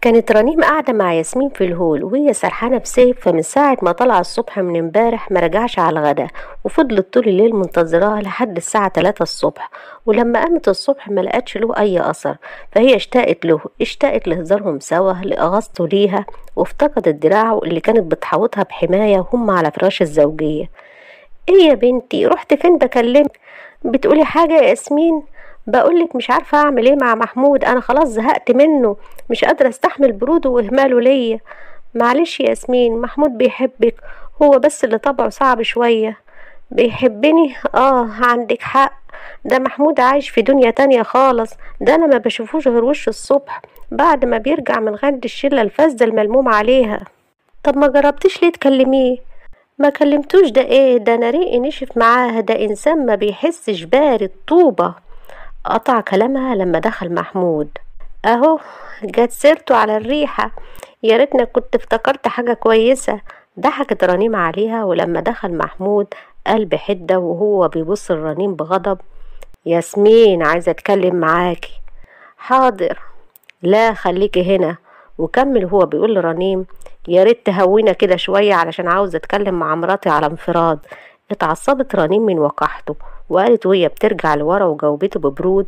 كانت رنيم قاعدة مع ياسمين في الهول وهي سرحانة بسيف فمن ساعة ما طلع الصبح من امبارح ما رجعش على الغدا وفضلت طول الليل منتظراه لحد الساعة 3 الصبح ولما قامت الصبح ما لقتش له أي أثر فهي اشتاقت له اشتاقت لهزارهم سوا لأغاظته ليها وافتقدت دراعه اللي كانت بتحوطها بحماية وهم على فراش الزوجية ايه يا بنتي رحت فين بكلمك بتقولي حاجة يا ياسمين بقولك مش عارفة أعمل إيه مع محمود أنا خلاص زهقت منه مش قادرة أستحمل بروده وإهماله ليا معلش يا ياسمين محمود بيحبك هو بس اللي طبعه صعب شوية بيحبني آه عندك حق ده محمود عايش في دنيا تانية خالص ده أنا ما بشوفوش غير وش الصبح بعد ما بيرجع من غد الشلة الفاسدة الملموم عليها طب ما جربتيش ليه تكلميه ما كلمتوش ده ايه ده انا ريقي نشف معاه ده انسان ما بيحسش بارد طوبة قطع كلامها لما دخل محمود اهو جت سيرته على الريحة يا ريتنا كنت افتكرت حاجة كويسة ضحكت رنيم عليها ولما دخل محمود قال بحدة وهو بيبص لرنيم بغضب ياسمين عايزة اتكلم معاكي حاضر لا خليكي هنا وكمل هو بيقول لرنيم يا ريت تهوينا كده شوية علشان عاوز اتكلم مع مراتي على انفراد اتعصبت رنيم من وقحته وقالت وهي بترجع لورا وجاوبته ببرود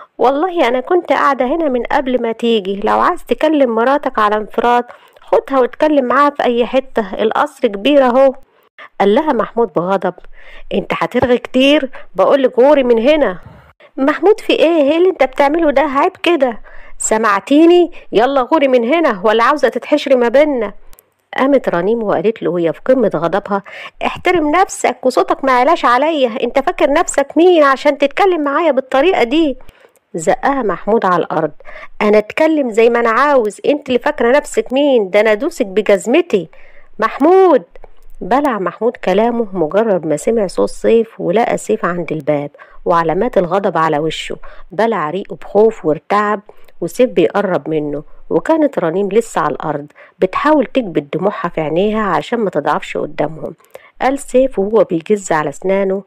والله انا كنت قاعدة هنا من قبل ما تيجي لو عايز تكلم مراتك على انفراد خدها واتكلم معاها في اي حتة القصر كبير اهو قال لها محمود بغضب انت هترغي كتير بقولك غوري من هنا محمود في ايه ايه اللي انت بتعمله ده عيب كده سمعتيني يلا غوري من هنا ولا عاوزة تتحشري ما بينا قامت رنيم وقالت له وهي في قمة غضبها احترم نفسك وصوتك ما علاش عليا انت فاكر نفسك مين عشان تتكلم معايا بالطريقة دي زقها محمود على الأرض أنا أتكلم زي ما أنا عاوز أنت اللي فاكرة نفسك مين ده أنا أدوسك بجزمتي محمود بلع محمود كلامه مجرد ما سمع صوت سيف ولقى سيف عند الباب وعلامات الغضب على وشه بلع ريقه بخوف وارتعب وسيف بيقرب منه وكانت رنيم لسه على الأرض بتحاول تكبت دموعها في عينيها عشان ما تضعفش قدامهم قال سيف وهو بيجز على أسنانه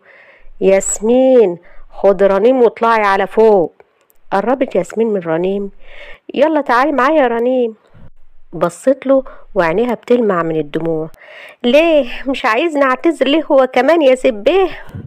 ياسمين خد رنيم واطلعي على فوق قربت ياسمين من رنيم يلا تعالي معايا يا رنيم بصت له وعينيها بتلمع من الدموع ليه مش عايزني اعتذر ليه هو كمان يا سبيه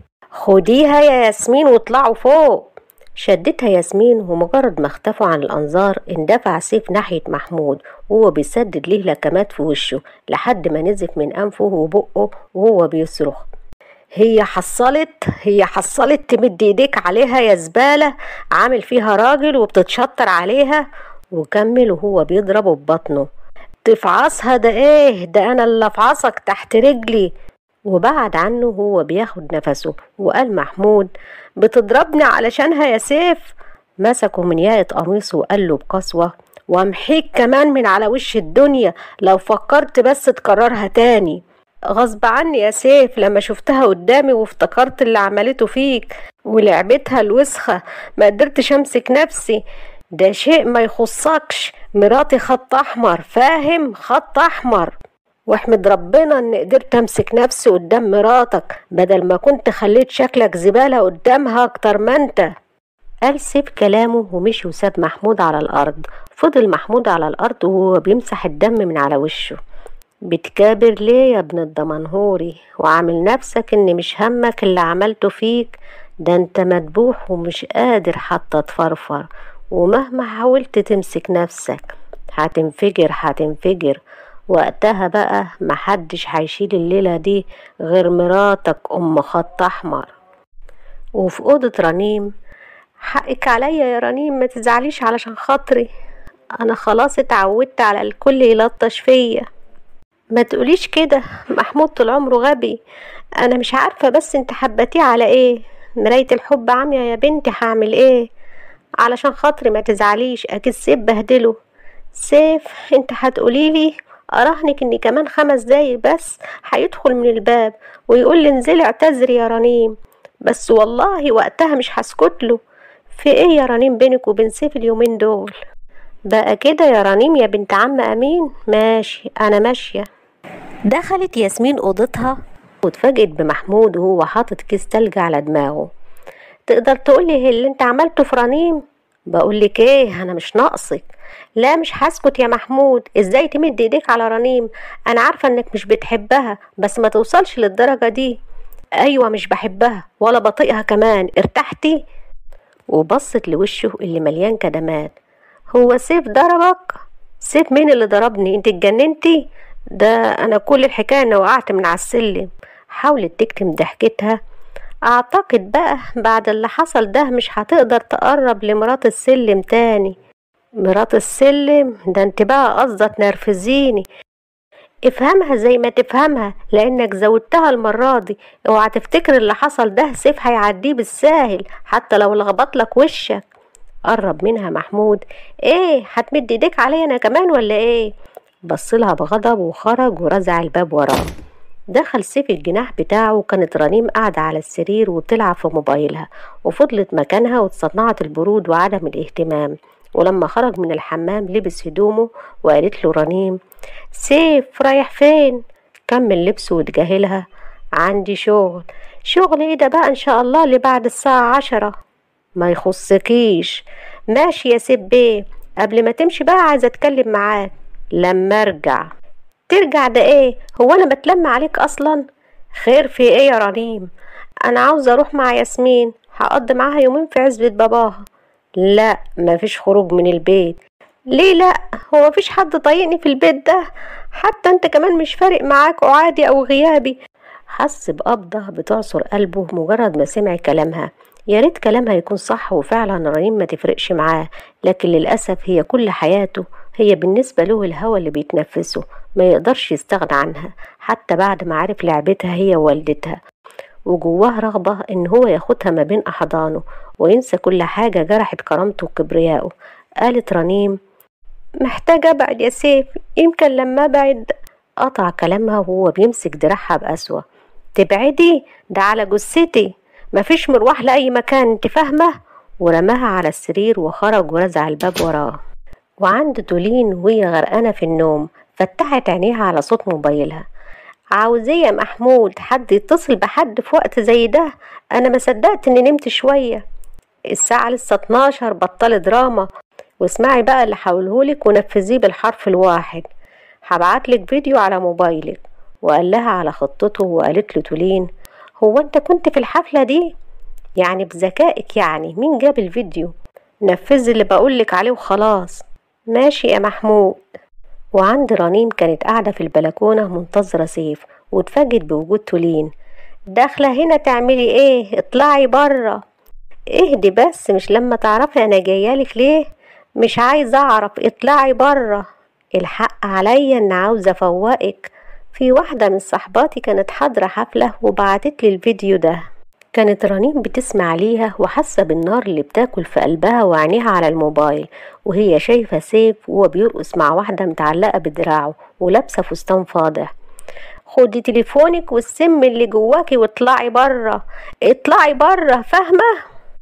خديها يا ياسمين واطلعوا فوق شدتها ياسمين ومجرد ما اختفوا عن الأنظار اندفع سيف ناحية محمود وهو بيسدد ليه لكمات في وشه لحد ما نزف من أنفه وبقه وهو بيصرخ هي حصلت هي حصلت تمد ايديك عليها يا زبالة عامل فيها راجل وبتتشطر عليها وكمل وهو بيضربه ببطنه تفعصها ده ايه ده انا اللي افعصك تحت رجلي وبعد عنه هو بياخد نفسه وقال محمود بتضربني علشانها يا سيف مسكه من ياقة قميصه وقال له بقسوة وامحيك كمان من على وش الدنيا لو فكرت بس تكررها تاني غصب عني يا سيف لما شفتها قدامي وافتكرت اللي عملته فيك ولعبتها الوسخة ما قدرتش امسك نفسي ده شيء ما يخصكش مراتي خط احمر فاهم خط احمر واحمد ربنا ان قدرت امسك نفسي قدام مراتك بدل ما كنت خليت شكلك زبالة قدامها اكتر ما انت قال سيب كلامه ومشي وساب محمود على الارض فضل محمود على الارض وهو بيمسح الدم من على وشه بتكابر ليه يا ابن الدمنهوري وعامل نفسك ان مش همك اللي عملته فيك ده انت مدبوح ومش قادر حتى تفرفر ومهما حاولت تمسك نفسك هتنفجر هتنفجر وقتها بقى محدش هيشيل الليلة دي غير مراتك أم خط أحمر وفي أوضة رنيم حقك عليا يا رنيم ما تزعليش علشان خاطري أنا خلاص اتعودت على الكل يلطش فيا ما تقوليش كده محمود طول عمره غبي أنا مش عارفة بس انت حبتيه على ايه مراية الحب عامية يا بنتي هعمل ايه علشان خاطري ما تزعليش اكيد سيف بهدله سيف انت هتقوليلي اراهنك اني كمان خمس دقايق بس هيدخل من الباب ويقول لي انزلي اعتذري يا رنيم بس والله وقتها مش هسكت له في ايه يا رنيم بينك وبين سيف اليومين دول بقى كده يا رنيم يا بنت عم امين ماشي انا ماشيه دخلت ياسمين اوضتها واتفاجئت بمحمود وهو حاطط كيس تلج على دماغه تقدر تقولي اللي انت عملته في رنيم بقولك ايه انا مش ناقصك لا مش هسكت يا محمود ازاي تمد ايديك على رنيم انا عارفه انك مش بتحبها بس ما توصلش للدرجه دي ايوه مش بحبها ولا بطيقها كمان ارتحتي وبصت لوشه اللي مليان كدمات هو سيف ضربك سيف مين اللي ضربني انت اتجننتي ده انا كل الحكايه اني وقعت من على السلم حاولت تكتم ضحكتها اعتقد بقى بعد اللي حصل ده مش هتقدر تقرب لمرات السلم تاني مرات السلم ده انت بقى قصدك تنرفزيني افهمها زي ما تفهمها لانك زودتها المرة دي اوعى تفتكر اللي حصل ده سيف هيعديه بالساهل حتى لو لخبط لك وشك قرب منها محمود ايه هتمد ايديك عليا انا كمان ولا ايه بصلها بغضب وخرج ورزع الباب وراه دخل سيف الجناح بتاعه وكانت رنيم قاعدة على السرير وتلعب في موبايلها وفضلت مكانها وتصنعت البرود وعدم الاهتمام ولما خرج من الحمام لبس هدومه وقالت له رنيم سيف رايح فين كمل لبسه وتجاهلها عندي شغل شغل ايه ده بقى ان شاء الله اللي بعد الساعة عشرة ما يخصكيش ماشي يا سيف بيه قبل ما تمشي بقى عايزة اتكلم معاك لما ارجع ترجع ده ايه هو انا بتلم عليك اصلا خير في ايه يا رنيم انا عاوزة اروح مع ياسمين هقضي معاها يومين في عزبة باباها لا مفيش خروج من البيت ليه لا هو مفيش حد طايقني في البيت ده حتى انت كمان مش فارق معاك وعادي او غيابي حس بقبضة بتعصر قلبه مجرد ما سمع كلامها يا ريت كلامها يكون صح وفعلا رنيم ما تفرقش معاه لكن للأسف هي كل حياته هي بالنسبة له الهوى اللي بيتنفسه ما يقدرش يستغنى عنها حتى بعد ما عرف لعبتها هي ووالدتها وجواه رغبة إن هو ياخدها ما بين أحضانه وينسى كل حاجة جرحت كرامته وكبريائه قالت رنيم محتاجة أبعد يا سيف يمكن لما أبعد قطع كلامها وهو بيمسك دراعها بقسوة تبعدي ده على جثتي مفيش مروح لأي مكان انت فاهمة ورماها على السرير وخرج ورزع الباب وراه وعند تولين وهي غرقانة في النوم فتحت عينيها على صوت موبايلها عاوزية يا محمود حد يتصل بحد في وقت زي ده أنا ما صدقت إني نمت شوية الساعة لسه 12 بطلي دراما واسمعي بقى اللي حولهولك ونفذيه بالحرف الواحد هبعتلك فيديو على موبايلك وقال لها على خطته وقالت له تولين هو انت كنت في الحفلة دي يعني بذكائك يعني مين جاب الفيديو نفذي اللي بقولك عليه وخلاص ماشي يا محمود وعند رنيم كانت قاعدة في البلكونة منتظرة سيف واتفاجئت بوجود تولين داخلة هنا تعملي ايه اطلعي برا اهدي بس مش لما تعرفي انا جايالك ليه مش عايزة اعرف اطلعي برا الحق عليا ان عاوزة افوقك في واحدة من صحباتي كانت حاضرة حفلة وبعتت لي الفيديو ده كانت رنيم بتسمع ليها وحاسة بالنار اللي بتاكل في قلبها وعينيها على الموبايل وهي شايفة سيف وهو بيرقص مع واحدة متعلقة بدراعه ولابسة فستان فاضح خدي تليفونك والسم اللي جواكي واطلعي برا اطلعي برا فاهمة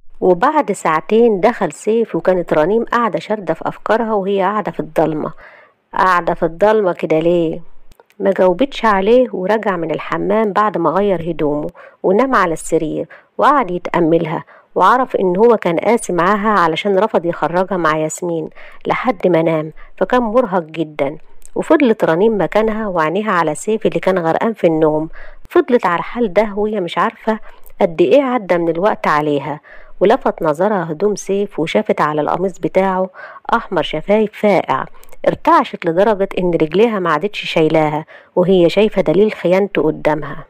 وبعد ساعتين دخل سيف وكانت رنيم قاعدة شاردة في أفكارها وهي قاعدة في الضلمة قاعدة في الضلمة كده ليه ما جاوبتش عليه ورجع من الحمام بعد ما غير هدومه ونام على السرير وقعد يتأملها وعرف ان هو كان قاسي معاها علشان رفض يخرجها مع ياسمين لحد ما نام فكان مرهق جدا وفضلت رنيم مكانها وعينيها على سيف اللي كان غرقان في النوم فضلت على الحال ده وهي مش عارفة قد ايه عدى من الوقت عليها ولفت نظرها هدوم سيف وشافت على القميص بتاعه أحمر شفايف فاقع ارتعشت لدرجة إن رجليها ما عادتش شايلاها وهي شايفة دليل خيانته قدامها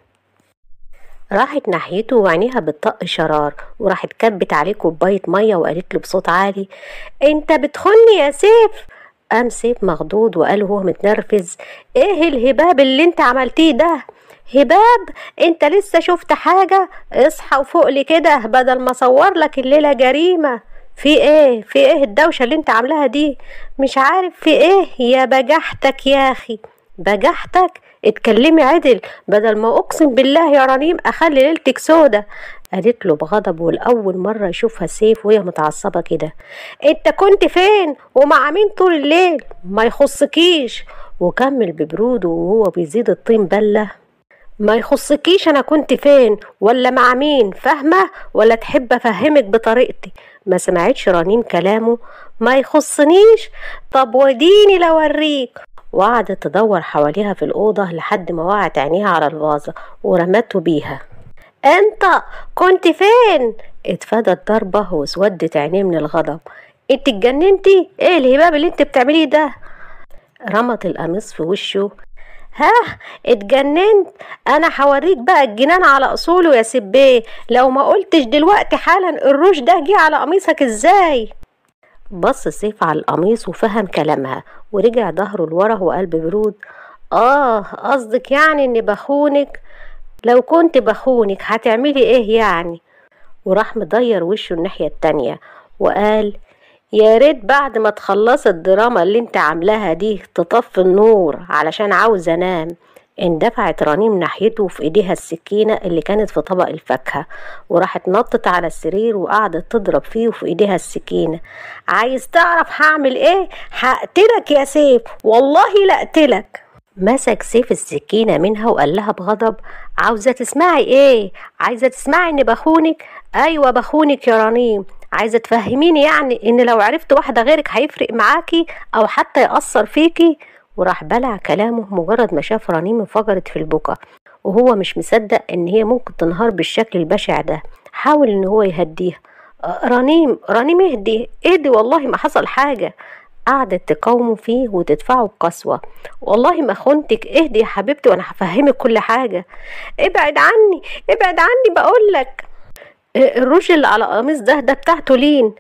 راحت ناحيته وعينيها بتطق شرار وراحت كبت عليه كوباية مية وقالت له بصوت عالي انت بتخني يا سيف قام سيف مخضوض وقال وهو متنرفز ايه الهباب اللي انت عملتيه ده هباب انت لسه شفت حاجة اصحى وفوق لي كده بدل ما اصور لك الليلة جريمة في ايه في ايه الدوشة اللي انت عاملاها دي مش عارف في ايه يا بجحتك يا اخي بجحتك اتكلمي عدل بدل ما اقسم بالله يا رنيم اخلي ليلتك سودة قالت له بغضب والأول مرة يشوفها سيف وهي متعصبة كده انت كنت فين ومع مين طول الليل ما يخصكيش وكمل ببروده وهو بيزيد الطين بلة ما يخصكيش انا كنت فين ولا مع مين فاهمه ولا تحب افهمك بطريقتي ما سمعتش رنيم كلامه ما يخصنيش طب وديني لوريك وقعدت تدور حواليها في الأوضة لحد ما وقعت عينيها على الفازة ورمته بيها انت كنت فين اتفادت ضربة واسودت عينيه من الغضب انت اتجننتي ايه الهباب اللي انت بتعمليه ده رمت القميص في وشه ها اتجننت انا هوريك بقى الجنان على اصوله يا سبيه لو ما قلتش دلوقتي حالا الروش ده جه على قميصك ازاي بص سيف على القميص وفهم كلامها ورجع ظهره لورا وقال ببرود اه قصدك يعني اني بخونك لو كنت بخونك هتعملي ايه يعني وراح مضير وشه الناحية التانية وقال يا ريت بعد ما تخلص الدراما اللي انت عاملاها دي تطفي النور علشان عاوز انام اندفعت رنيم ناحيته في ايديها السكينة اللي كانت في طبق الفاكهة وراحت نطت على السرير وقعدت تضرب فيه وفي ايديها السكينة عايز تعرف هعمل ايه هقتلك يا سيف والله لا اقتلك مسك سيف السكينة منها وقال لها بغضب عاوزة تسمعي ايه عايزة تسمعي اني بخونك ايوه بخونك يا رنيم عايزة تفهميني يعني ان لو عرفت واحدة غيرك هيفرق معاكي او حتى يأثر فيكي وراح بلع كلامه مجرد ما شاف رنيم انفجرت في البكا وهو مش مصدق ان هي ممكن تنهار بالشكل البشع ده حاول ان هو يهديها رنيم رنيم اهدي اهدي والله ما حصل حاجة قعدت تقاومه فيه وتدفعه بقسوة والله ما خنتك اهدي يا حبيبتي وانا هفهمك كل حاجة ابعد عني ابعد عني بقولك الروج اللي على قميص ده ده بتاع تولين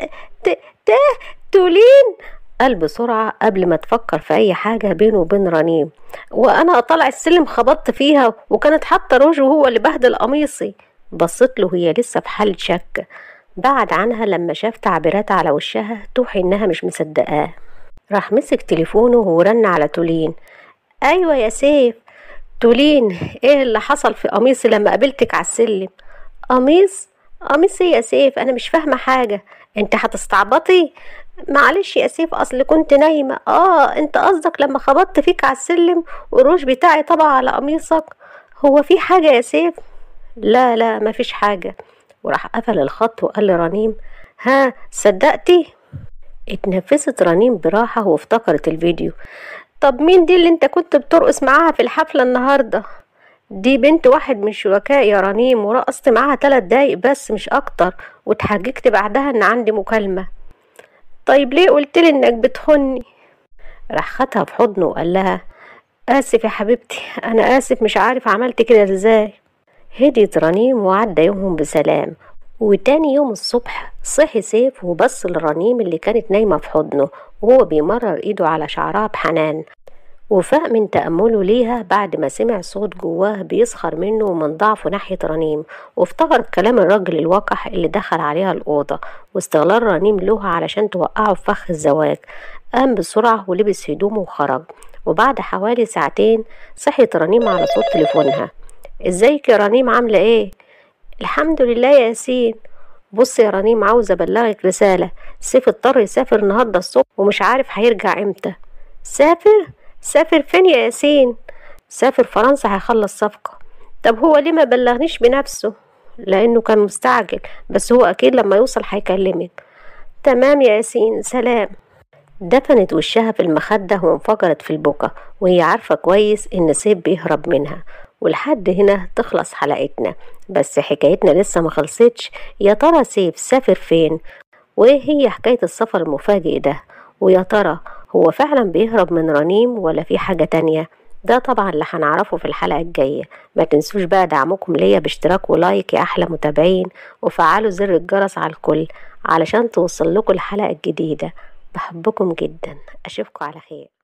ت تولين قال بسرعة قبل ما تفكر في أي حاجة بينه وبين رنيم وأنا طالع السلم خبطت فيها وكانت حاطة روج وهو اللي بهدل قميصي بصت له هي لسه في حالة شك بعد عنها لما شاف تعبيرات على وشها توحي إنها مش مصدقاه راح مسك تليفونه ورن على تولين أيوة يا سيف تولين إيه اللي حصل في قميصي لما قابلتك على السلم قميص قميص ايه يا سيف انا مش فاهمه حاجه انت هتستعبطي معلش يا سيف اصل كنت نايمه اه انت قصدك لما خبطت فيك على السلم والروش بتاعي طبع على قميصك هو في حاجه يا سيف لا لا مفيش حاجه وراح قفل الخط وقال لرنيم ها صدقتي اتنفست رنيم براحه وافتكرت الفيديو طب مين دي اللي انت كنت بترقص معاها في الحفله النهارده دي بنت واحد من شركاء يا رنيم ورقصت معاها تلات دقايق بس مش اكتر واتحججت بعدها ان عندي مكالمة طيب ليه قلتلي انك بتخني راح خدها في حضنه وقال لها اسف يا حبيبتي انا اسف مش عارف عملت كده ازاي هديت رنيم وعدى يومهم بسلام وتاني يوم الصبح صحي سيف وبص لرنيم اللي كانت نايمة في حضنه وهو بيمرر ايده على شعرها بحنان وفاق من تأمله ليها بعد ما سمع صوت جواه بيسخر منه ومن ضعفه ناحية رنيم وافتكر كلام الراجل الوقح اللي دخل عليها الأوضة واستغلال رنيم له علشان توقعه في فخ الزواج قام بسرعة ولبس هدومه وخرج وبعد حوالي ساعتين صحيت رنيم على صوت تليفونها ازيك يا رنيم عاملة ايه؟ الحمد لله يا ياسين بص يا رنيم عاوزة أبلغك رسالة سيف اضطر يسافر النهاردة الصبح ومش عارف هيرجع امتى سافر؟ سافر فين يا ياسين سافر فرنسا هيخلص صفقة طب هو ليه ما بلغنيش بنفسه لانه كان مستعجل بس هو اكيد لما يوصل هيكلمك تمام يا ياسين سلام دفنت وشها في المخدة وانفجرت في البكا وهي عارفة كويس إن سيف بيهرب منها ولحد هنا تخلص حلقتنا بس حكايتنا لسه ما خلصتش يا ترى سيف سافر فين وايه هي حكاية السفر المفاجئ ده ويا ترى هو فعلا بيهرب من رنيم ولا في حاجة تانية ده طبعا اللي هنعرفه في الحلقة الجاية ما تنسوش بقى دعمكم ليا باشتراك ولايك يا أحلى متابعين وفعلوا زر الجرس على الكل علشان توصل لكم الحلقة الجديدة بحبكم جدا أشوفكم على خير